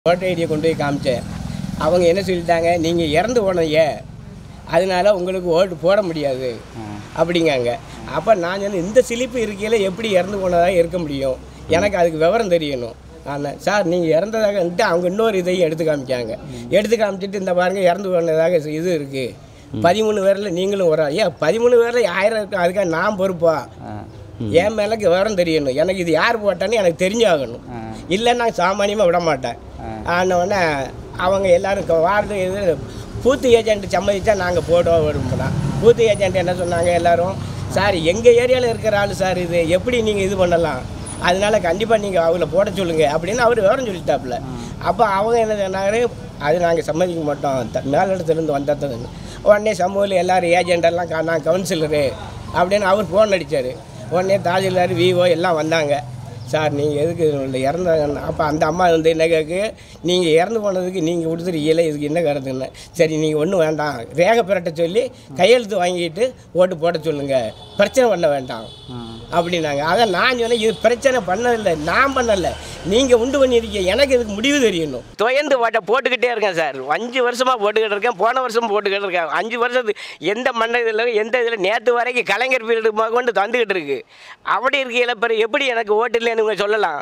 voter ஐடியை கொண்டு போய் காமிச்சேன் அவங்க என்ன சொல்லிட்டாங்க நீங்கள் இறந்து போனீங்க அதனால உங்களுக்கு ஓட்டு போட முடியாது அப்படிங்காங்க அப்போ நான் சொன்னேன் இந்த சிலிப்பு இருக்கையில் எப்படி இறந்து போனதாக இருக்க முடியும் எனக்கு அதுக்கு விவரம் தெரியணும் ஆனால் சார் நீங்கள் இறந்ததாகன்ட்டு அவங்க இன்னொரு இதையும் எடுத்து காமிக்காங்க எடுத்து காமிச்சிட்டு இந்த பாருங்க இறந்து போனதாக இது இருக்குது பதிமூணு பேரில் நீங்களும் ஒரு ஏன் பதிமூணு பேரில் ஆயிரம் இருக்கு அதுக்காக நான் பொறுப்பா என் மேலக்கு விவரம் தெரியணும் எனக்கு இது யார் போட்டான்னு எனக்கு தெரிஞ்சாகணும் இல்லை நான் சாமானியமாக விட மாட்டேன் ஆனவுடனே அவங்க எல்லாரும் க- வார்டு இது பூத்து ஏஜென்ட் சம்மதிச்சா நாங்கள் போட விரும்பினோம் பூத்து ஏஜென்ட் என்ன சொன்னாங்க எல்லாரும் சார் எங்கள் ஏரியாவில் இருக்கிற ஆள் சார் இது எப்படி நீங்கள் இது பண்ணலாம் அதனால கண்டிப்பாக நீங்கள் அவங்கள போட சொல்லுங்க அப்படின்னு அவர் விவரம் சொல்லிட்டாப்புல அப்போ அவங்க என்ன சொன்னாரு அது நாங்கள் சம்மதிக்க மாட்டோம் த- மேலிடத்துலேருந்து வந்ததுன்னு உடனே சமூகத்தில் எல்லாரும் ஏஜென்ட் எல்லாம் கா- நான் கவுன்சிலரு அப்படின்னு அவர் ஃபோன் அடித்தார் உடனே தாசில்தார் விவோ எல்லாம் வந்தாங்க சார் நீங்கள் எதுக்கு இல்லை இறந்தாங்க அப்போ அந்த அம்மா வந்து என்ன கேட்கு நீங்கள் இறந்து போனதுக்கு நீங்கள் கொடுத்துருக்கீங்களே இதுக்கு என்ன கருத்துன்னு சரி நீங்கள் ஒன்றும் வேண்டாம் ரேகை பிரட்ட சொல்லி கையெழுத்து வாங்கிட்டு ஓட்டு போட சொல்லுங்கள் பிரச்சனை பண்ண வேண்டாம் அப்படின்னாங்க அதான் நான் சொன்னேன் இது பிரச்சனை பண்ணதில்லை நான் பண்ணலை நீங்கள் உண்டு பண்ணியிருக்கீங்க எனக்கு இதுக்கு முடிவு தெரியணும் துயர்ந்து ஓட்டை போட்டுக்கிட்டே இருக்கேன் சார் அஞ்சு வருஷமாக போட்டுக்கிட்டு இருக்கேன் போன வருஷம் போட்டுக்கிட்டு இருக்கேன் அஞ்சு வருஷத்துக்கு எந்த மண்ண இதில் எந்த இதில் நேற்று வரைக்கும் கலைஞர் பீரியடு கொண்டு தந்துக்கிட்டு இருக்கு அப்படி இருக்கையில் பிறகு எப்படி எனக்கு ஓட்டு இல்லைன்னு இவங்க சொல்லலாம்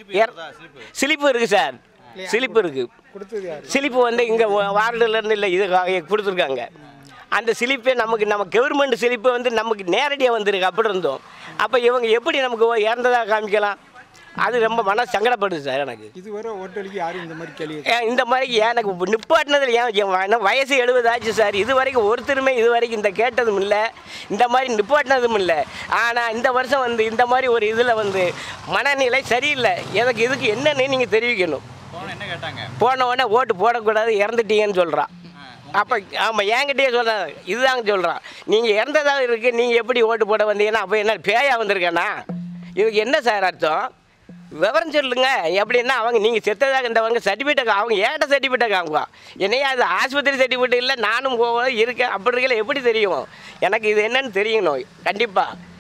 சிலிப்பு இருக்குது சார் சிலிப்பு இருக்குது சிலிப்பு வந்து இங்கே வார்டுலேருந்து இல்லை இது கொடுத்துருக்காங்க அந்த சிலிப்பே நமக்கு நம்ம கவர்மெண்ட் சிலிப்பு வந்து நமக்கு நேரடியாக வந்திருக்கு அப்படி இருந்தோம் அப்போ இவங்க எப்படி நமக்கு ஓ- இறந்ததாக காமிக்கலாம் அது ரொம்ப மன சங்கடப்படுது சார் எனக்கு இதுவரை ஓட்டலுக்கு யாரும் இந்த மாதிரி கேள்வி ஏன் இந்த மாதிரி எனக்கு நிப்பாட்டினதில் ஏன் என் வ- என்ன வயசு எழுபது ஆச்சு சார் இது வரைக்கும் ஒருத்தருமே இது வரைக்கும் இந்த கேட்டதும் இல்லை இந்த மாதிரி நிப்பாட்டினதும் இல்லை ஆனால் இந்த வருஷம் வந்து இந்த மாதிரி ஒரு இதில் வந்து மனநிலை சரியில்லை எனக்கு இதுக்கு என்னன்னு நீங்கள் தெரிவிக்கணும் போன உடனே ஓட்டு போடக்கூடாது இறந்துட்டீங்கன்னு சொல்கிறான் அப்போ ஆமாம் என்கிட்டயே சொல்கிறேன் இதுதாங்க சொல்கிறான் நீங்கள் இறந்ததாக இருக்குது நீங்கள் எப்படி ஓட்டு போட வந்தீங்கன்னா அப்போ என்ன பேயா வந்திருக்கேனா இதுக்கு என்ன சார் அர்த்தம் விவரம் சொல்லுங்க எப்படின்னா அவங்க நீங்கள் செத்ததாக இருந்தவங்க சர்டிஃபிகேட் அவங்க ஏட்ட சர்டிஃபிகேட் காமிப்பா என்னையா அது ஆஸ்பத்திரி சர்டிஃபிகேட் இல்லை நானும் போவேன் இருக்கேன் அப்படி இருக்கல எப்படி தெரியும் எனக்கு இது என்னன்னு தெரியணும் கண்டிப்பாக